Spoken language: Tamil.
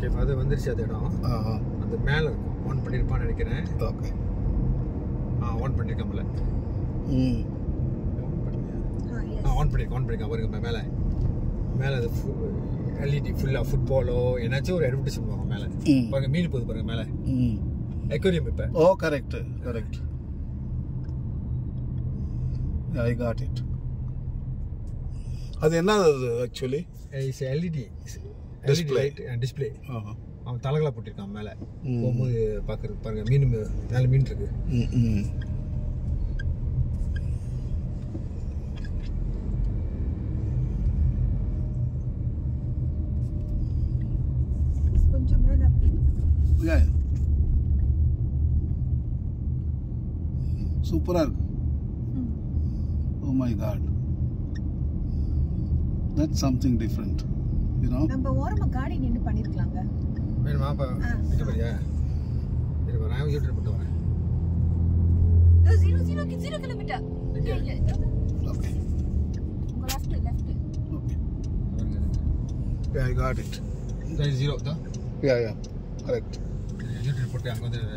ஷெஃப் அது வந்துருச்சு அது இடம் ஆஹா அந்த மேலே இருக்கும் ஆன் பண்ணியிருப்பான்னு நினைக்கிறேன் ஓகே ஆ ஆன் பண்ணியிருக்காமல ம் ஆன் பண்ணியா ஆ ஆ எஸ் ஆன் பண்ணியிருக்கேன் ஆன் பண்ணியிருக்கேன் பாருங்க மேலே மேலே அது எல்இடி ஃபுல்லாக ஃபுட்பாலோ ஏன்னாச்சும் ஒரு அட்வர்டைஸ் பண்ணுவாங்க மேலே ம். பாருங்க மீன் போகுது பாருங்க மேலே ம் எக்வேரியம் இப்போ oh correct correct I got it அது என்ன அது actually it's LED Display. Display display ஆஹா அவன் தலைகளா போட்டிருக்கான் மேலே ம். போகும்போது பார்க்குறது பாருங்க மீன் மேலே மீன் இருக்கு ம் ம் கொஞ்சம் மேல அப்படி Yeah. சூப்பரா இருக்கு ம். Oh my God that's something different you know நம்ம ஓரமா காடி நின்னு பண்ணிருக்கலாங்க வேணுமா அப்போ ஆ. கிட்ட போறியா சரி வரேன் நான் யூடியூப் போட்டு வரேன் ஜீரோ ஜீரோ ஜீரோ கிலோமீட்டர் எங்க? ஓகே உங்க left left okay I got it zero தான் யா யா கரெக்ட் யூடியூப் போட்டு அங்கே வந்து